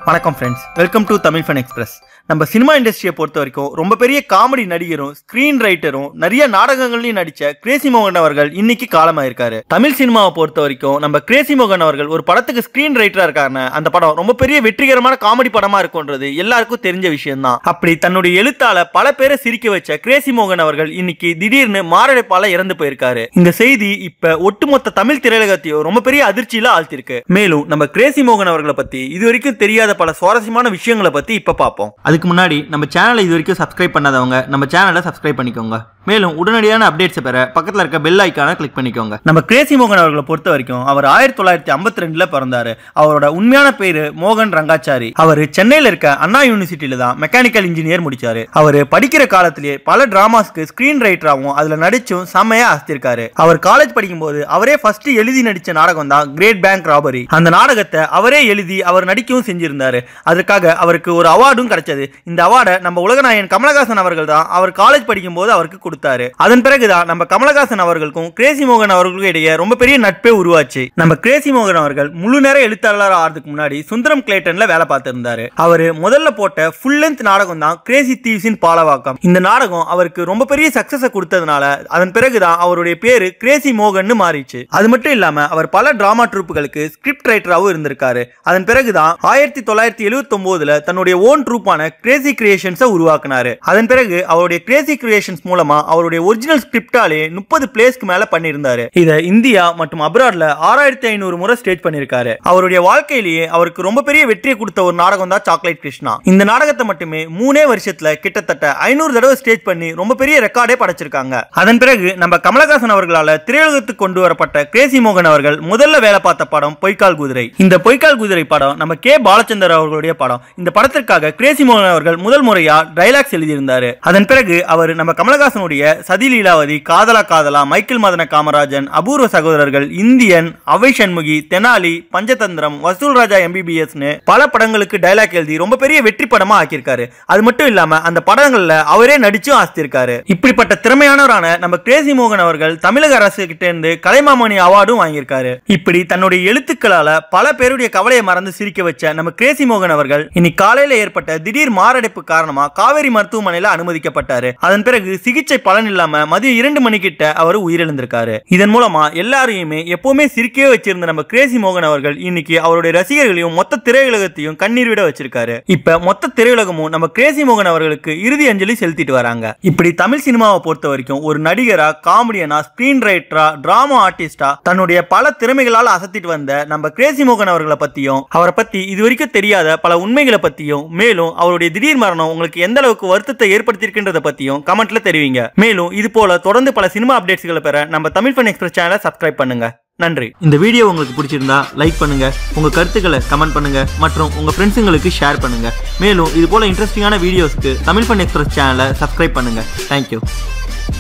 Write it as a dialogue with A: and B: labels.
A: வணக்கம் friends welcome to Tamil fun express நம்ம cinema இண்டஸ்ட்ரியை பொறுத்த வரைக்கும் ரொம்ப பெரிய காமெடி நடிகரும் ஸ்கிரீன் ரைட்டரும் நிறைய நாடகங்கள்லையும் நடிச்ச கிரேசி மோகன் அவர்கள் இன்னைக்கு காலமாயிருக்காரு தமிழ் சினிமாவை பொறுத்த வரைக்கும் நம்ம கிரேசி மோகன் அவர்கள் ஒரு படத்துக்கு ஸ்கிரீன் ரைட்டரா இருக்காருன்னு அந்த படம் ரொம்ப பெரிய வெற்றிகரமான காமெடி படமா இருக்கும்ன்றது எல்லாருக்கும் தெரிஞ்ச விஷயம் தான் அப்படி தன்னுடைய எழுத்தால பல பேரை சிரிக்க வச்ச கிரேசி மோகன் அவர்கள் இன்னைக்கு திடீர்னு மாரடைப்பால இறந்து போயிருக்காரு இந்த செய்தி இப்ப ஒட்டுமொத்த தமிழ் திரையுலகத்தையும் ரொம்ப பெரிய அதிர்ச்சியில ஆழ்த்திருக்கு மேலும் நம்ம கிரேசி மோகன் அவர்களை பத்தி இது வரைக்கும் தெரியாத பல சுவாரஸ்யமான விஷயங்களை பத்தி இப்ப பார்ப்போம் அதுக்கு முன்னாடி நம்ம சேனலை இது வரைக்கும் சப்ஸ்கிரைப் பண்ணாதவங்க நம்ம சேனலை சப்ஸ்கிரைப் பண்ணிக்கோங்க மேலும் உடனடியான அப்டேட்ஸ் பெற பக்கத்துல இருக்க பெல் ஐக்கான கிளிக் பண்ணிக்கோங்க நம்ம கிரேசி மோகன் அவர்களை பொறுத்த வரைக்கும் அவர் ஆயிரத்தி தொள்ளாயிரத்தி ஐம்பத்தி ரெண்டுல பிறந்தாரு அவரோட உண்மையான பேரு மோகன் ரங்காச்சாரி அவர் சென்னையில இருக்க அண்ணா யூனிவர்சிட்டியில தான் மெக்கானிக்கல் இன்ஜினியர் முடிச்சாரு அவர் படிக்கிற காலத்திலேயே பல டிராமாஸ்க்கு ஸ்கிரீன் ரைட்டராகவும் அதுல நடிச்சும் செம்மையா அஸ்திருக்காரு அவர் காலேஜ் படிக்கும்போது அவரே ஃபர்ஸ்ட் எழுதி நடிச்ச நாடகம் தான் கிரேட் பேங்க் ராபரி அந்த நாடகத்தை அவரே எழுதி அவர் நடிக்கவும் செஞ்சிருந்தாரு அதுக்காக அவருக்கு ஒரு அவார்டும் கிடைச்சது இந்த அவார்டை நம்ம உலகநாயகன் கமலஹாசன் அவர்கள் தான் அவர் காலேஜ் படிக்கும்போது அவருக்கு கொடுத்தாரு அதன் பிறகுதான் நம்ம கமலஹாசன் அவர்களுக்கும் கிரேசி மோகன் அவர்களுக்கும் இடையே ரொம்ப பெரிய நட்பே உருவாச்சு நம்ம கிரேசி மோகன் அவர்கள் முழு நேர எழுத்தாளர் ஆகிறதுக்கு முன்னாடி சுந்தரம் கிளேட்டன்ல வேலை பார்த்திருந்தாரு அவரு முதல்ல போட்ட ஃபுல் லென்த் நாடகம் தான் கிரேசி தீவ்ஸின் பாலவாக்கம் இந்த நாடகம் அவருக்கு ரொம்ப பெரிய சக்சஸ கொடுத்ததுனால அதன் பிறகுதான் அவருடைய பேரு கிரேசி மோகன் மாறிச்சு அது மட்டும் இல்லாம அவர் பல டிராமா ட்ரூப்புகளுக்கு ஸ்கிரிப்ட் ரைட்டராகவும் இருந்திருக்காரு அதன் பிறகுதான் ஆயிரத்தி தொள்ளாயிரத்தி எழுபத்தி ஒன்பதுல தன்னுடைய ஓன் ட்ரூப்பான கிரேசி கிரியேஷன்ஸை உருவாக்குனாரு அதன் பிறகு அவருடைய கிரேசி கிரியேஷன்ஸ் மூலமா அவருடைய ஒரிஜினல் ஸ்கிரிப்டாலே முப்பது பிளேஸ்க்கு மேல பண்ணியிருந்தாரு இதை இந்தியா மற்றும் அப்ராட்ல ஆறாயிரத்தி ஐநூறு முறை ஸ்டேஜ் பண்ணியிருக்காரு அவருடைய வாழ்க்கையிலேயே அவருக்கு ரொம்ப பெரிய வெற்றியை கொடுத்த ஒரு நாடகம் தான் சாக்லேட் கிருஷ்ணா இந்த நாடகத்தை மட்டுமே மூணே வருஷத்துல கிட்டத்தட்ட ஐநூறு தடவை ஸ்டேஜ் பண்ணி ரொம்ப பெரிய ரெக்கார்டே படைச்சிருக்காங்க அதன் பிறகு நம்ம கமலஹாசன் அவர்களால திரையுலகத்துக்கு கொண்டு வரப்பட்ட கிரேசி மோகன் அவர்கள் முதல்ல வேலை பார்த்த படம் பொய்க்கால் குதிரை இந்த பொய்க்கால் குதிரை படம் நம்ம கே பாலச்சந்தர் அவர்களுடைய படம் இந்த படத்திற்காக கிரேசி மோகன் அவர்கள் முதல் முறையா டைலாக்ஸ் எழுதியிருந்தாரு அதன் பிறகு அவர் நம்ம கமலஹாசனுடைய சதி லீலாவதி காதலா காதலா மைக்கேல் மதன காமராஜன் அபூர்வ சகோதரர்கள் இந்தியன் அவை சண்முகி தெனாலி பஞ்சதந்திரம் வசூல் ராஜா எம்பிபிஎஸ்னு பல படங்களுக்கு டைலாக் எழுதி ரொம்ப பெரிய வெற்றி படமா ஆக்கியிருக்காரு அது மட்டும் இல்லாம அந்த படங்கள்ல அவரே நடிச்சும் ஆஸ்திருக்காரு இப்படிப்பட்ட திறமையானவரான நம்ம கிரேசி மோகன் அவர்கள் தமிழக அரசு கிட்ட இருந்து கலைமாமணி அவார்டும் வாங்கியிருக்காரு இப்படி தன்னுடைய எழுத்துக்களால பல பேருடைய கவலையை மறந்து சிரிக்க வச்ச நம்ம கிரேசி மோகன் அவர்கள் இன்னைக்கு காலையில ஏற்பட்ட திடீர் மாரடைப்பு காரணமா காவேரி மருத்துவமனையில அனுமதிக்கப்பட்டாரு அதன் பிறகு சிகிச்சை பலன் இல்லாம மதியம் இரண்டு மணி கிட்ட அவர் உயிரிழந்திருக்காரு இதன் மூலமா எல்லாரையுமே எப்பவுமே சிரிக்கவே வச்சிருந்த நம்ம கிரேசி மோகன் அவர்கள் இன்னைக்கு அவருடைய ரசிகர்களையும் மொத்த திரையுலகத்தையும் கண்ணீர் விட வச்சிருக்காரு இப்ப மொத்த திரையுலகமும் நம்ம கிரேசி மோகன் அவர்களுக்கு இறுதி அஞ்சலி செலுத்திட்டு வராங்க இப்படி தமிழ் சினிமாவை பொறுத்த வரைக்கும் ஒரு நடிகரா காமெடியனா ஸ்கிரீன் ரைட்டரா டிராமா ஆர்டிஸ்டா தன்னுடைய பல திறமைகளால் அசத்திட்டு வந்த நம்ம கிரேசி மோகன் அவர்களை பத்தியும் அவரை பத்தி இது வரைக்கும் தெரியாத பல உண்மைகளை பத்தியும் மேலும் அவருடைய திடீர் மரணம் உங்களுக்கு எந்த அளவுக்கு வருத்தத்தை ஏற்படுத்தியிருக்கின்றத பத்தியும் கமெண்ட்ல தெரிவிங்க மேலும் இது போல தொடர்ந்து பல சினிமா அப்டேட்ஸ்களை பெற நம்ம தமிழ் ஃபன் எக்ஸ்பிரஸ் சேனலை சப்ஸ்கிரைப் பண்ணுங்க நன்றி இந்த வீடியோ உங்களுக்கு பிடிச்சிருந்தா லைக் பண்ணுங்க உங்க கருத்துக்களை கமெண்ட் பண்ணுங்க மற்றும் உங்க ஃப்ரெண்ட்ஸுங்களுக்கு ஷேர் பண்ணுங்க மேலும் இது போல இன்ட்ரெஸ்டிங்கான வீடியோஸ்க்கு தமிழ் ஃபன் எக்ஸ்பிரஸ் சேனலை சப்ஸ்கிரைப் பண்ணுங்க தேங்க்யூ